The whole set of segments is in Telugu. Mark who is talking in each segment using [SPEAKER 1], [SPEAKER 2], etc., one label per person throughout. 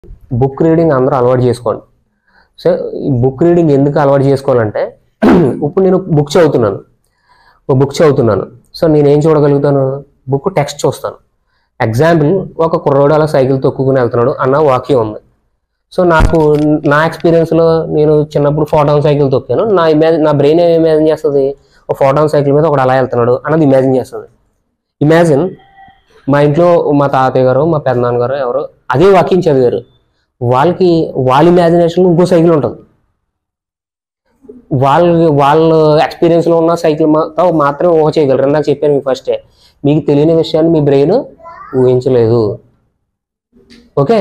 [SPEAKER 1] బుక్ రీడింగ్ అందరూ అలవాటు చేసుకోండి సో ఈ బుక్ రీడింగ్ ఎందుకు అలవాటు చేసుకోవాలంటే ఇప్పుడు నేను బుక్ చదువుతున్నాను ఒక బుక్ చదువుతున్నాను సో నేను ఏం చూడగలుగుతాను బుక్ టెక్స్ట్ చూస్తాను ఎగ్జాంపుల్ ఒక కుర్రోడు అలా సైకిల్ తొక్కుకుని వెళ్తున్నాడు అన్న వాక్యం ఉంది సో నాకు నా ఎక్స్పీరియన్స్లో నేను చిన్నప్పుడు ఫోటాన్ సైకిల్ తొక్కాను నా ఇమేజ్ నా బ్రెయిన్ ఏం ఇమాజిన్ చేస్తుంది ఒక ఫోటాన్ సైకిల్ మీద ఒకడు అలా వెళ్తున్నాడు అన్నది ఇమాజిన్ చేస్తుంది ఇమాజిన్ మా ఇంట్లో మా తాతయ్య గారు మా పెద్దనాన్న గారు ఎవరు అదే వాక్యం చదివారు వాళ్ళకి వాళ్ళ ఇమాజినేషన్ ఇంకో సైకిల్ ఉంటుంది వాళ్ళ వాళ్ళ ఎక్స్పీరియన్స్లో ఉన్న సైకిల్ తో మాత్రమే ఊహ చేయగలరు నాకు చెప్పాను మీకు ఫస్టే మీకు తెలియని విషయాన్ని మీ బ్రెయిన్ ఊహించలేదు ఓకే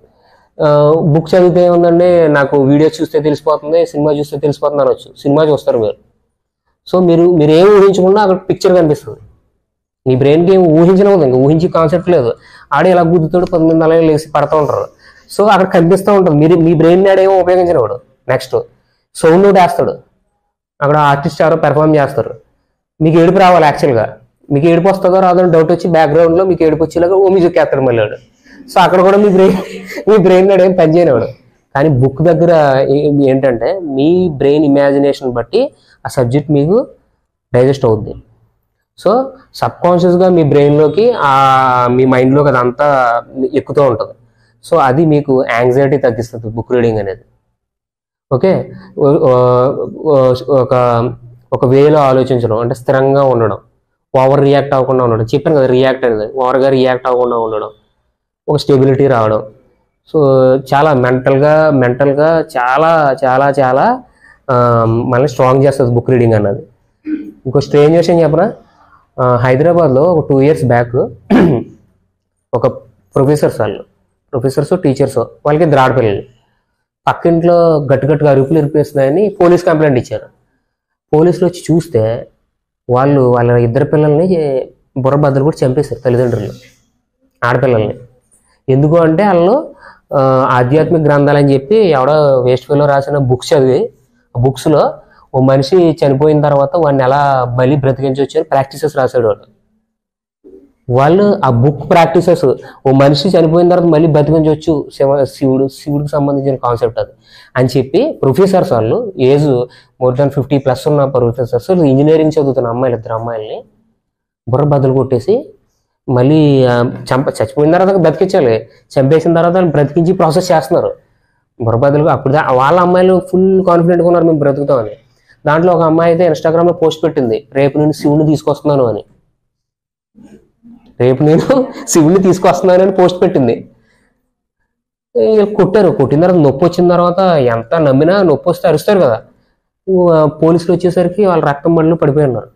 [SPEAKER 1] బుక్ చదివితే ఏముందండి నాకు వీడియో చూస్తే తెలిసిపోతుంది సినిమా చూస్తే తెలిసిపోతుంది అనొచ్చు సినిమా చూస్తారు మీరు సో మీరు మీరు ఏం ఊహించకుండా అక్కడ పిక్చర్ కనిపిస్తుంది మీ బ్రెయిన్కి ఏం ఊహించలేదు ఇంకా ఊహించే కాన్సెప్ట్ లేదు ఆడ ఇలా గుద్దుతాడు పంతొమ్మిది అలాగే లేచి పడతా ఉంటారు సో అక్కడ కనిపిస్తూ ఉంటుంది మీరు మీ బ్రెయిన్ ఏమో ఉపయోగించినవాడు నెక్స్ట్ సౌండ్ ఒకటి వేస్తాడు అక్కడ ఆర్టిస్ట్ ఎవరో పెర్ఫామ్ చేస్తారు మీకు ఏడుపు రావాలి యాక్చువల్గా మీకు ఏడుపు వస్తుందో రాదో అని డౌట్ వచ్చి బ్యాక్గ్రౌండ్లో మీకు ఏడుపు వచ్చేలాగా ఓ మ్యూజిక్ వేస్తాడు మళ్ళీ వాడు. సో అక్కడ కూడా మీ బ్రెయిన్ మీ బ్రెయిన్ ఏం పనిచేయనివాడు కానీ బుక్ దగ్గర ఏ- ఏంటంటే మీ బ్రెయిన్ ఇమాజినేషన్ బట్టి ఆ సబ్జెక్ట్ మీకు డైజెస్ట్ అవుద్ది సో సబ్ కాన్షియస్గా మీ బ్రెయిన్లోకి ఆ మీ మైండ్లోకి అదంతా ఎక్కుతూ ఉంటుంది సో అది మీకు యాంగ్జైటీ తగ్గిస్తుంది బుక్ రీడింగ్ అనేది ఓకే ఓ- ఓ- ఒక ఒక వేలో ఆలోచించడం అంటే స్థిరంగా ఉండడం ఓవర్ రియాక్ట్ అవ్వకుండా ఉండడం చెప్పాను కదా రియాక్ట్ అనేది ఓవర్గా రియాక్ట్ అవ్వకుండా ఉండడం ఒక స్టెబిలిటీ రావడం సో చాలా మెంటల్గా మెంటల్గా చాలా చాలా చాలా ఆ, మనల్ని స్ట్రాంగ్ చేస్తుంది బుక్ రీడింగ్ అన్నది ఇంకో స్ట్రేంజ్ విషయం చెప్పనా ఆ, హైదరాబాద్లో ఒక టూ ఇయర్స్ బ్యాక్ ఒక ప్రొఫెసర్స్ వాళ్ళు ప్రొఫెసర్స్ టీచర్స్ వాళ్ళకి ఇద్దరు ఆడపిల్లలు పక్కింట్లో గట్టి గట్టిగా అరుపులు ఇరిపేస్తున్నాయని పోలీస్ కంప్లైంట్ ఇచ్చారు పోలీసులు వచ్చి చూస్తే వాళ్ళు వాళ్ళ ఇద్దరు పిల్లల్ని బుర్ర బద్దలు కూడా చంపేశారు తల్లిదండ్రులు ఆడపిల్లల్ని ఎందుకు అంటే వాళ్ళు ఆ, ఆధ్యాత్మిక గ్రంథాలు అని చెప్పి ఎవడో వేస్ట్ ఫీలో రాసిన బుక్స్ చదివి ఆ బుక్స్లో ఓ మనిషి చనిపోయిన తర్వాత వాడిని ఎలా బలి బ్రతికించవచ్చు అని ప్రాక్టీసెస్ రాశాడు వాడు వాళ్ళు ఆ బుక్ ప్రాక్టీసెస్ ఓ మనిషి చనిపోయిన తర్వాత మళ్ళీ బతికించవచ్చు శివ శివుడు శివుడికి సంబంధించిన కాన్సెప్ట్ అది అని చెప్పి ప్రొఫెసర్స్ వాళ్ళు age more than fifty plus ఉన్న ప్రొఫెసర్స్ ఇంజనీరింగ్ చదువుతున్న అమ్మాయిలు ఇద్దరు అమ్మాయిల్ని బుర్ర బదులు కొట్టేసి మళ్ళీ ఆ, చంప చచ్చిపోయిన తర్వాత బతికించాలి చంపేసిన తర్వాత వాళ్ళు బ్రతికించి ప్రాసెస్ చేస్తున్నారు బుర్ర బదులు అప్పుడు దా- వాళ్ళ అమ్మాయిలు ఫుల్ కాన్ఫిడెంట్గా ఉన్నారు మేము బ్రతుకుతామని దాంట్లో ఒక అమ్మాయి అయితే ఇన్స్టాగ్రామ్లో పోస్ట్ పెట్టింది రేపు నేను శివుని తీసుకొస్తున్నాను అని రేపు నేను శివుని తీసుకొస్తున్నాను అని పోస్ట్ పెట్టింది వీళ్ళు కొట్టారు కొట్టిన తర్వాత నొప్పి వచ్చిన తర్వాత ఎంత నమ్మినా నొప్పి వస్తే అరుస్తారు కదా ఆ, పోలీసులు వచ్చేసరికి వాళ్ళ రక్తం బండ్లు పడిపోయి ఉన్నారు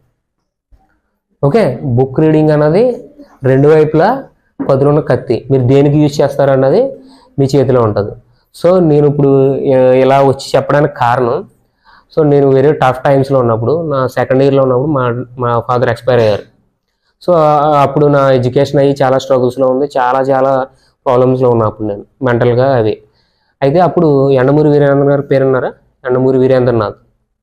[SPEAKER 1] ఓకే బుక్ రీడింగ్ అన్నది రెండు వైపులా పదులున్న కత్తి మీరు దేనికి యూజ్ చేస్తారు అన్నది మీ చేతిలో ఉంటుంది సో నేను ఇప్పుడు ఇ- ఇలా వచ్చి చెప్పడానికి కారణం సో నేను వేరే టఫ్ టైమ్స్లో ఉన్నప్పుడు నా సెకండ్ ఇయర్లో ఉన్నప్పుడు మా మా ఫాదర్ ఎక్స్పైర్ అయ్యారు సో ఆ- అప్పుడు నా ఎడ్యుకేషన్ అయ్యి చాలా స్ట్రగుల్స్లో ఉంది చాలా చాలా ప్రాబ్లమ్స్లో ఉన్నా అప్పుడు నేను మెంటల్గా అవి అయితే అప్పుడు ఎండమూరి వీరేంద్ర గారి పేరు ఉన్నారా ఎండమూరి వీరేంద్రనాథ్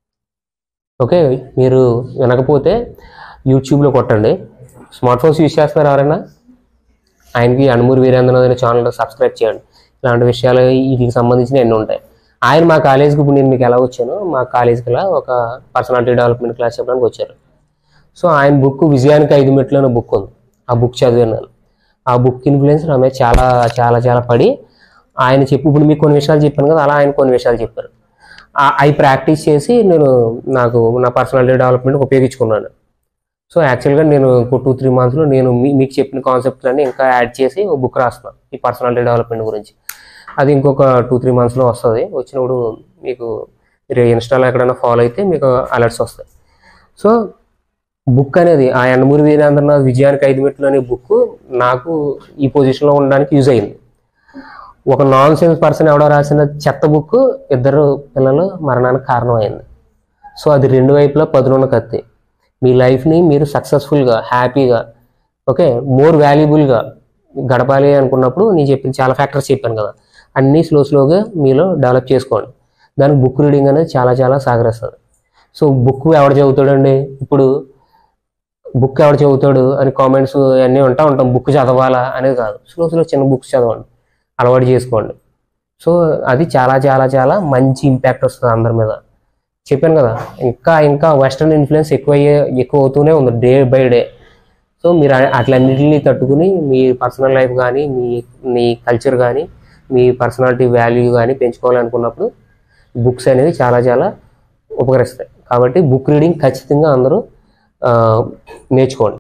[SPEAKER 1] ఓకే మీరు వినకపోతే యూట్యూబ్లో కొట్టండి స్మార్ట్ ఫోన్స్ యూజ్ చేస్తున్నారు ఎవరైనా ఆయనకి అణమూరి వీరేంద్రనాథ్ అనే ఛానల్ సబ్స్క్రైబ్ చేయండి ఇలాంటి విషయాలు వీటికి సంబంధించిన ఎన్ని ఉంటాయి ఆయన మా కాలేజీకి ఇప్పుడు నేను మీకు ఎలా వచ్చానో మా కాలేజీకి ఇలా ఒక పర్సనాలిటీ డెవలప్మెంట్ క్లాస్ చెప్పడానికి వచ్చారు సో ఆయన బుక్ విజయానికి ఐదు మెట్లు అనే బుక్ ఉంది ఆ బుక్ చదివాను నేను ఆ బుక్ ఇన్ఫ్లుయెన్స్ నా మీద చాలా చాలా చాలా పడి ఆయన చెప్పి ఇప్పుడు మీకు కొన్ని విషయాలు చెప్పాను కదా అలా ఆయన కొన్ని విషయాలు చెప్పారు ఆ- అవి ప్రాక్టీస్ చేసి నేను నాకు నా పర్సనాలిటీ డెవలప్మెంట్ ఉపయోగించుకున్నాను సో యాక్చువల్గా నేను ఇంకో టూ త్రీ మంత్స్లో నేను మీ- మీకు చెప్పిన కాన్సెప్ట్స్ అన్ని ఇంకా యాడ్ చేసి ఒక బుక్ రాస్తున్నాను ఈ పర్సనాలిటీ డెవలప్మెంట్ గురించి అది ఇంకొక టూ త్రీ మంత్స్లో వస్తుంది వచ్చినప్పుడు మీకు మీరు ఇన్స్టాలో ఎక్కడైనా ఫాలో అయితే మీకు అలర్ట్స్ వస్తాయి సో బుక్ అనేది ఆ ఎండమూరి వీరేంద్రనాథ్ విజయానికి ఐదు మెట్లు అనే బుక్ నాకు ఈ పొజిషన్లో ఉండడానికి యూజ్ అయింది ఒక నాన్ సెన్స్ పర్సన్ ఎవడో రాసిన చెత్త బుక్ ఇద్దరు పిల్లలు మరణానికి కారణమైంది సో అది రెండు వైపులా పదునున్న కత్తి మీ లైఫ్ని మీరు సక్సెస్ఫుల్గా హ్యాపీగా ఓకే మోర్ వాల్యుబుల్గా గడపాలి అనుకున్నప్పుడు నేను చెప్పిన చాలా ఫ్యాక్టర్స్ చెప్పాను కదా అన్నీ స్లో స్లోగా మీలో డెవలప్ చేసుకోండి దానికి బుక్ రీడింగ్ అనేది చాలా చాలా సహకరిస్తుంది సో బుక్ ఎవడు చదువుతాడండి ఇప్పుడు బుక్ ఎవడు చదువుతాడు అని కామెంట్స్ అన్నీ ఉంటా ఉంటాం బుక్ చదవాలా అనేది కాదు స్లో స్లో చిన్న బుక్స్ చదవండి అలవాటు చేసుకోండి సో అది చాలా చాలా చాలా మంచి ఇంపాక్ట్ వస్తుంది అందరి మీద చెప్పాను కదా ఇంకా ఇంకా వెస్ట్రన్ ఇన్ఫ్లుయెన్స్ ఎక్కువ అయ్యే ఎక్కువ అవుతూనే ఉంది డే బై డే సో మీరు అ- అట్లన్నిటిని తట్టుకుని మీ పర్సనల్ లైఫ్ కానీ మీ మీ కల్చర్ కానీ మీ పర్సనాలిటీ వాల్యూ కానీ పెంచుకోవాలనుకున్నప్పుడు బుక్స్ అనేవి చాలా చాలా ఉపకరిస్తాయి కాబట్టి బుక్ రీడింగ్ ఖచ్చితంగా అందరూ ఆ, నేర్చుకోండి